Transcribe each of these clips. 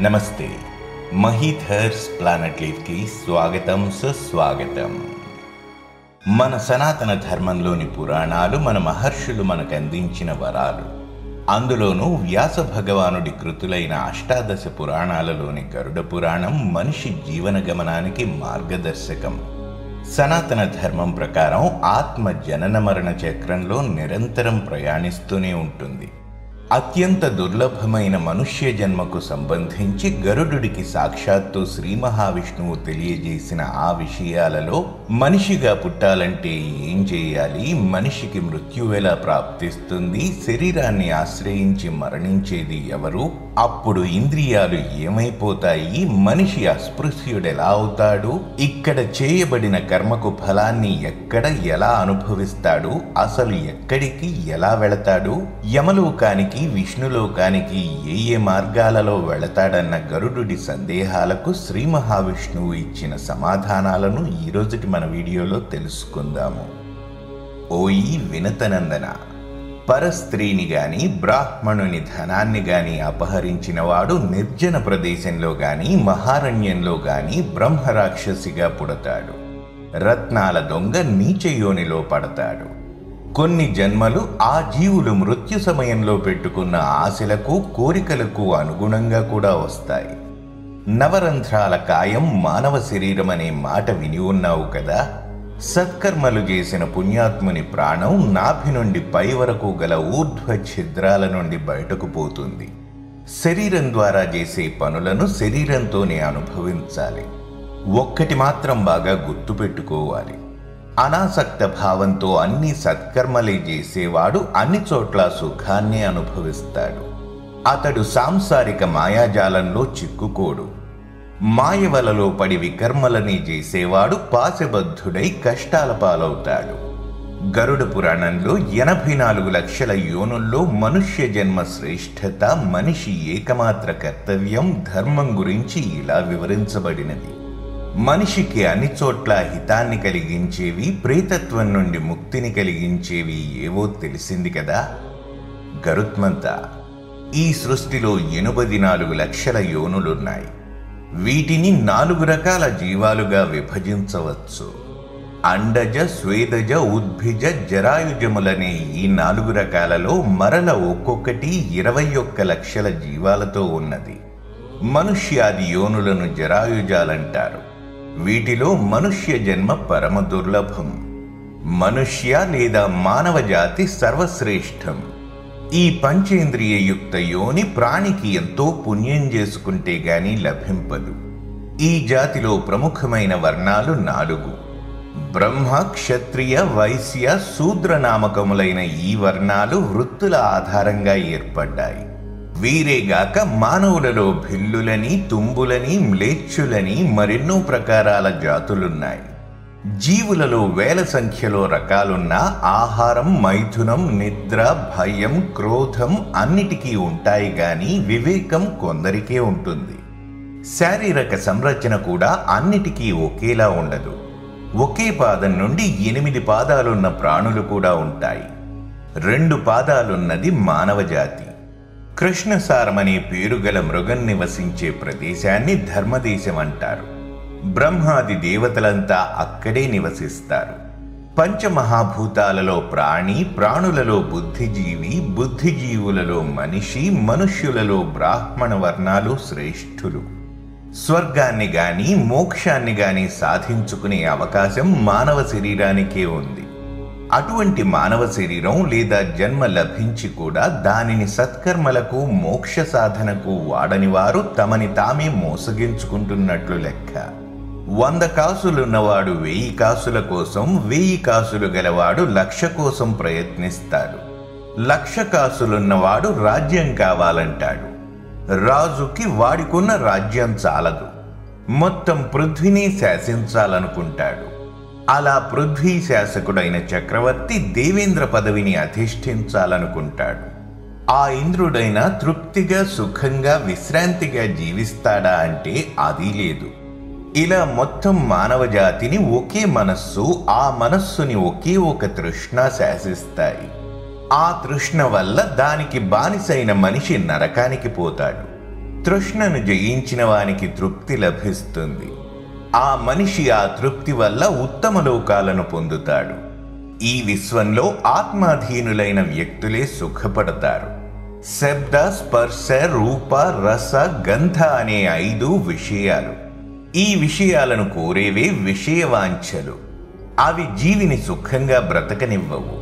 నమస్తే మహీథర్స్ ప్లానెట్ లీవ్కి స్వాగతం సుస్వాగతం మన సనాతన ధర్మంలోని పురాణాలు మన మహర్షులు మనకు అందించిన వరాలు అందులోనూ వ్యాస భగవానుడి కృతులైన అష్టాదశ పురాణాలలోని గరుడ పురాణం మనిషి జీవన గమనానికి మార్గదర్శకం సనాతన ధర్మం ప్రకారం ఆత్మ జనన మరణ చక్రంలో నిరంతరం ప్రయాణిస్తూనే ఉంటుంది అత్యంత దుర్లభమైన మనుష్య జన్మకు సంబంధించి గరుడుడికి సాక్షాత్తు శ్రీ మహావిష్ణువు తెలియజేసిన ఆ విషయాలలో మనిషిగా పుట్టాలంటే ఏం చేయాలి మనిషికి మృత్యు ఎలా ప్రాప్తిస్తుంది శరీరాన్ని ఆశ్రయించి మరణించేది ఎవరు అప్పుడు ఇంద్రియాలు ఏమైపోతాయి మనిషి అస్పృశ్యుడెలా అవుతాడు ఇక్కడ చేయబడిన కర్మకు ఫలాన్ని ఎక్కడ ఎలా అనుభవిస్తాడు అసలు ఎక్కడికి ఎలా వెళతాడు యమలోకానికి విష్ణులోకానికి ఏ ఏ మార్గాలలో వెళతాడన్న గరుడుడి సందేహాలకు శ్రీ మహావిష్ణువు ఇచ్చిన సమాధానాలను ఈ రోజుటి మన వీడియోలో తెలుసుకుందాము ఓయి వినతనందన పరస్త్రీని గాని బ్రాహ్మణుని ధనాన్ని గాని అపహరించిన వాడు నిర్జన ప్రదేశంలో గాని మహారణ్యంలో గాని బ్రహ్మరాక్షసిగా పుడతాడు రత్నాల దొంగ నీచయోనిలో పడతాడు కొన్ని జన్మలు ఆ జీవులు మృత్యు సమయంలో పెట్టుకున్న ఆశలకు కోరికలకు అనుగుణంగా కూడా వస్తాయి నవరంధ్రాల కాయం మానవ శరీరం అనే మాట విని ఉన్నావు కదా సత్కర్మలు చేసిన పుణ్యాత్ముని ప్రాణం నాభి నుండి పై వరకు గల ఊర్ధ్వ ఛిద్రాల నుండి బయటకు పోతుంది శరీరం ద్వారా చేసే పనులను శరీరంతోనే అనుభవించాలి ఒక్కటి మాత్రం బాగా గుర్తుపెట్టుకోవాలి అనాసక్త భావంతో అన్ని సత్కర్మలే చేసేవాడు అన్ని చోట్ల సుఖాన్ని అనుభవిస్తాడు అతడు సాంసారిక మాయాజాలంలో చిక్కుకోడు మాయవలలో పడి వికర్మలని చేసేవాడు పాశబద్ధుడై కష్టాల పాలవుతాడు గరుడ పురాణంలో ఎనభై నాలుగు లక్షల యోనుల్లో మనుష్య జన్మ శ్రేష్ఠత మనిషి ఏకమాత్ర కర్తవ్యం ధర్మం గురించి ఇలా వివరించబడినది మనిషికి అన్ని చోట్ల హితాన్ని కలిగించేవి ప్రేతత్వం నుండి ముక్తిని కలిగించేవి ఏవో తెలిసింది కదా గరుత్మంత ఈ సృష్టిలో ఎనభై నాలుగు లక్షల యోనులున్నాయి వీటిని నాలుగు రకాల జీవాలుగా విభజించవచ్చు అండజ స్వేదజ ఉద్భిజ జరాయుజములనే ఈ నాలుగు రకాలలో మరల ఒక్కొక్కటి ఇరవై ఒక్క లక్షల జీవాలతో ఉన్నది మనుష్యాది యోనులను జరాయుజాలంటారు వీటిలో మనుష్య జన్మ పరమ దుర్లభం మనుష్య లేదా మానవ జాతి సర్వశ్రేష్టం ఈ పంచేంద్రియ యుక్త యోని ప్రాణికి ఎంతో పుణ్యం చేసుకుంటే గాని లభింపదు ఈ జాతిలో ప్రముఖమైన వర్ణాలు నాలుగు బ్రహ్మ క్షత్రియ వైశ్య శూద్ర నామకములైన ఈ వర్ణాలు వృత్తుల ఆధారంగా ఏర్పడ్డాయి వీరేగాక మానవులలో భిల్లులని తుంబులని మ్లేచ్చులని మరెన్నో ప్రకారాల జాతులున్నాయి జీవులలో వేల సంఖ్యలో రకాలున్న ఆహారం మైథునం నిద్ర భయం క్రోధం అన్నిటికీ ఉంటాయి గాని వివేకం కొందరికే ఉంటుంది శారీరక సంరచన కూడా అన్నిటికీ ఒకేలా ఉండదు ఒకే పాదం నుండి ఎనిమిది పాదాలున్న ప్రాణులు కూడా ఉంటాయి రెండు పాదాలున్నది మానవ జాతి కృష్ణసారం అనే పేరు గల మృగం నివసించే ప్రదేశాన్ని ధర్మదేశం అంటారు బ్రహ్మాది దేవతలంతా అక్కడే నివసిస్తారు పంచమహాభూతాలలో ప్రాణి ప్రాణులలో బుద్ధిజీవి బుద్ధిజీవులలో మనిషి మనుష్యులలో బ్రాహ్మణ వర్ణాలు శ్రేష్ఠులు స్వర్గాన్ని గాని మోక్షాన్ని గాని సాధించుకునే అవకాశం మానవ శరీరానికే ఉంది అటువంటి మానవ శరీరం లేదా జన్మ లభించి కూడా దానిని సత్కర్మలకు మోక్ష సాధనకు వాడని వారు తమని తామే మోసగించుకుంటున్నట్లు లెక్క వంద కాసులున్నవాడు వెయ్యి కాసుల కోసం వెయ్యి కాసులు గలవాడు లక్ష కోసం ప్రయత్నిస్తాడు లక్ష కాసులున్నవాడు రాజ్యం కావాలంటాడు రాజుకి వాడికున్న రాజ్యం చాలదు మొత్తం పృథ్వీని శాసించాలనుకుంటాడు అలా పృథ్వీ శాసకుడైన చక్రవర్తి దేవేంద్ర పదవిని అధిష్ఠించాలనుకుంటాడు ఆ ఇంద్రుడైన తృప్తిగా సుఖంగా విశ్రాంతిగా జీవిస్తాడా అంటే అది లేదు ఇలా మొత్తం మానవ జాతిని ఒకే మనస్సు ఆ మనస్సుని ఒకే ఒక తృష్ణ శాసిస్తాయి ఆ తృష్ణ వల్ల దానికి బానిసైన మనిషి నరకానికి పోతాడు తృష్ణను జయించిన వానికి తృప్తి లభిస్తుంది ఆ మనిషి ఆ తృప్తి వల్ల ఉత్తమ లోకాలను పొందుతాడు ఈ విశ్వంలో ఆత్మాధీనులైన వ్యక్తులే సుఖపడతారు శబ్ద స్పర్శ రూప రస గంధ అనే ఐదు విషయాలు ఈ విషయాలను కోరేవే విషయవాంఛలు అవి జీవిని సుఖంగా బ్రతకనివ్వవు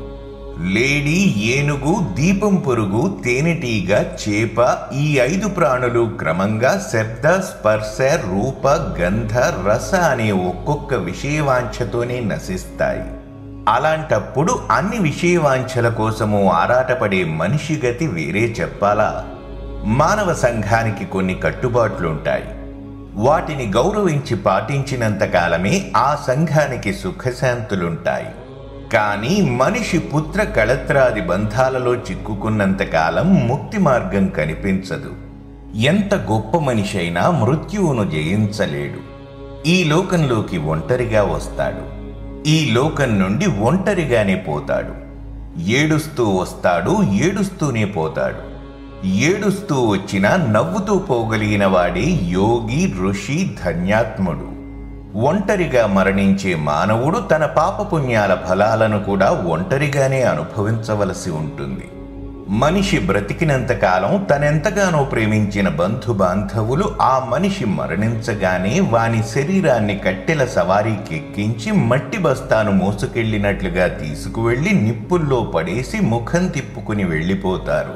లేడీ ఏనుగు దీపం పొరుగు తేనెటీగ చేప ఈ ఐదు ప్రాణులు క్రమంగా శబ్ద స్పర్శ రూప గంధ రస అనే ఒక్కొక్క విషయవాంఛతోనే నశిస్తాయి అలాంటప్పుడు అన్ని విషయవాంఛల కోసము ఆరాటపడే మనిషి గతి వేరే చెప్పాలా మానవ సంఘానికి కొన్ని కట్టుబాట్లుంటాయి వాటిని గౌరవించి పాటించినంత కాలమే ఆ సంఘానికి సుఖశాంతులుంటాయి కానీ మనిషి పుత్ర కళత్రాది బంధాలలో చిక్కుకున్నంత కాలం ముక్తి మార్గం కనిపించదు ఎంత గొప్ప మనిషి అయినా మృత్యువును జయించలేడు ఈ లోకంలోకి ఒంటరిగా వస్తాడు ఈ లోకం నుండి ఒంటరిగానే పోతాడు ఏడుస్తూ వస్తాడు ఏడుస్తూనే పోతాడు ఏడుస్తూ వచ్చినా నవ్వుతూ పోగలిగిన వాడే యోగి ఋషి ధన్యాత్ముడు ఒంటరిగా మరణించే మానవుడు తన పాపపుణ్యాల ఫలాలను కూడా ఒంటరిగానే అనుభవించవలసి ఉంటుంది మనిషి బ్రతికినంత కాలం తనెంతగానో ప్రేమించిన బంధు బాంధవులు ఆ మనిషి మరణించగానే వాని శరీరాన్ని కట్టెల సవారీకి ఎక్కించి మట్టి బస్తాను మోసుకెళ్లినట్లుగా తీసుకువెళ్లి నిప్పుల్లో పడేసి ముఖం తిప్పుకుని వెళ్ళిపోతారు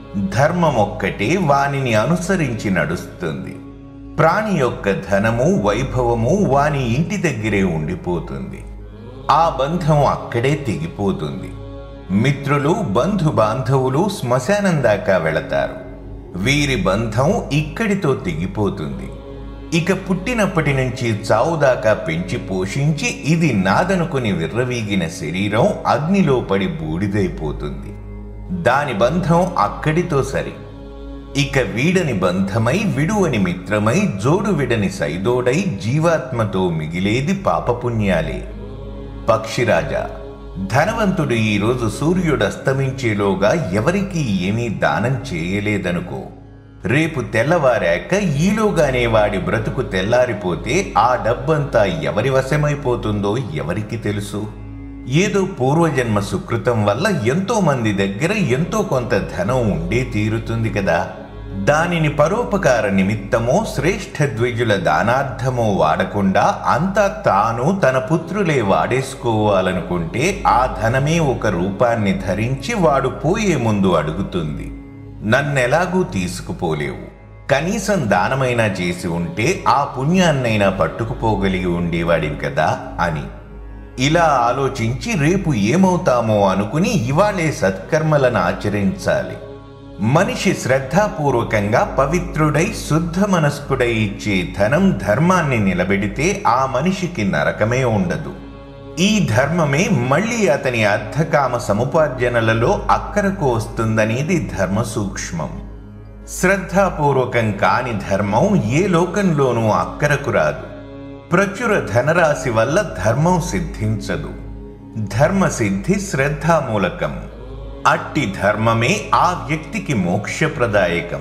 ధర్మం ఒక్కటే వానిని అనుసరించి నడుస్తుంది ప్రాణి యొక్క ధనము వైభవము వాని ఇంటి దగ్గరే ఉండిపోతుంది ఆ బంధం అక్కడే తెగిపోతుంది మిత్రులు బంధు బాంధవులు శ్మశానం దాకా వెళతారు వీరి బంధం ఇక్కడితో తెగిపోతుంది ఇక పుట్టినప్పటి నుంచి చావు దాకా పెంచి పోషించి ఇది నాదనుకుని విర్రవీగిన శరీరం అగ్నిలో పడి బూడిదైపోతుంది దాని బంధం అక్కడితో సరి ఇక వీడని బంధమై విడువని మిత్రమై జోడు విడని సైదోడై జీవాత్మతో మిగిలేది పాపపుణ్యాలే పక్షిరాజా ధనవంతుడు ఈరోజు సూర్యుడు అస్తమించేలోగా ఎవరికీ ఏమీ దానం చేయలేదనుకో రేపు తెల్లవారాక ఈలోగానే వాడి బ్రతుకు తెల్లారిపోతే ఆ డబ్బంతా ఎవరి వశమైపోతుందో ఎవరికి తెలుసు ఏదో పూర్వజన్మ సుకృతం వల్ల ఎంతో మంది దగ్గర ఎంతో కొంత ధనం ఉండే తీరుతుంది కదా దానిని పరోపకార నిమిత్తమో శ్రేష్ఠ ద్విజుల దానార్థమో వాడకుండా అంతా తాను తన పుత్రులే వాడేసుకోవాలనుకుంటే ఆ ధనమే ఒక రూపాన్ని ధరించి వాడు పోయే ముందు అడుగుతుంది నన్నెలాగూ తీసుకుపోలేవు కనీసం దానమైనా చేసి ఉంటే ఆ పుణ్యాన్నైనా పట్టుకుపోగలిగి ఉండేవాడివి కదా అని ఇలా ఆలోచించి రేపు ఏమవుతామో అనుకుని ఇవాళే సత్కర్మలను ఆచరించాలి మనిషి శ్రద్ధాపూర్వకంగా పవిత్రుడై శుద్ధ మనస్కుడై ఇచ్చే ధనం ధర్మాన్ని నిలబెడితే ఆ మనిషికి నరకమే ఉండదు ఈ ధర్మమే మళ్ళీ అతని అర్థకామ సముపార్జనలలో అక్కరకు వస్తుందనేది ధర్మ సూక్ష్మం శ్రద్ధాపూర్వకం కాని ధర్మం ఏ లోకంలోనూ అక్కరకు రాదు ప్రచుర ధనరాశి వల్ల ధర్మం సిద్ధించదు ధర్మ సిద్ధి శ్రద్ధామూలకం అట్టి ధర్మమే ఆ వ్యక్తికి మోక్షప్రదాయకం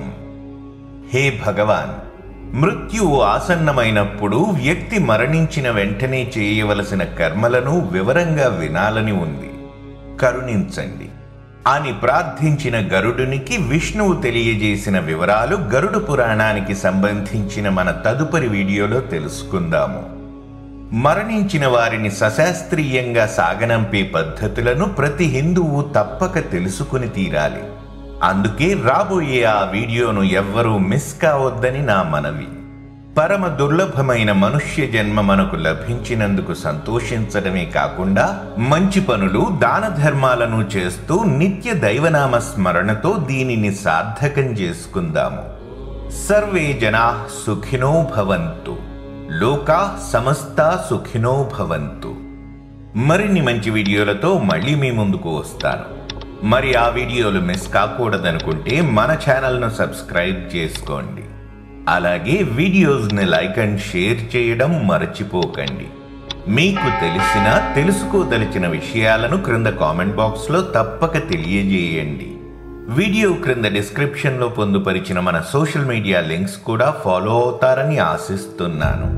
హే భగవాన్ మృత్యువు ఆసన్నమైనప్పుడు వ్యక్తి మరణించిన వెంటనే చేయవలసిన కర్మలను వివరంగా వినాలని ఉంది కరుణించండి అని ప్రార్థించిన గరుడునికి విష్ణువు తెలియజేసిన వివరాలు గరుడ పురాణానికి సంబంధించిన మన తదుపరి వీడియోలో తెలుసుకుందాము మరణించిన వారిని సశాస్త్రీయంగా సాగనంపే పద్ధతులను ప్రతి హిందువు తప్పక తెలుసుకుని తీరాలి అందుకే రాబోయే ఆ వీడియోను ఎవ్వరూ మిస్ కావద్దని నా మనవి పరమ దుర్లభమైన మనుష్య జన్మ మనకు లభించినందుకు సంతోషించడమే కాకుండా మంచి పనులు దాన ధర్మాలను చేస్తూ నిత్య దైవనామ స్మరణతో దీనిని సార్థకం చేసుకుందాము సర్వే జనా సుఖినో భవంతు లోకా సమస్తా సుఖినో భవంతు మరిన్ని మంచి వీడియోలతో మళ్ళీ మీ ముందుకు వస్తాను మరి ఆ వీడియోలు మిస్ కాకూడదనుకుంటే మన ఛానల్ను సబ్స్క్రైబ్ చేసుకోండి అలాగే వీడియోస్ని లైక్ అండ్ షేర్ చేయడం మర్చిపోకండి మీకు తెలిసిన తెలుసుకోదలిచిన విషయాలను క్రింద కామెంట్ బాక్స్లో తప్పక తెలియజేయండి వీడియో క్రింద డిస్క్రిప్షన్లో పొందుపరిచిన మన సోషల్ మీడియా లింక్స్ కూడా ఫాలో అవుతారని ఆశిస్తున్నాను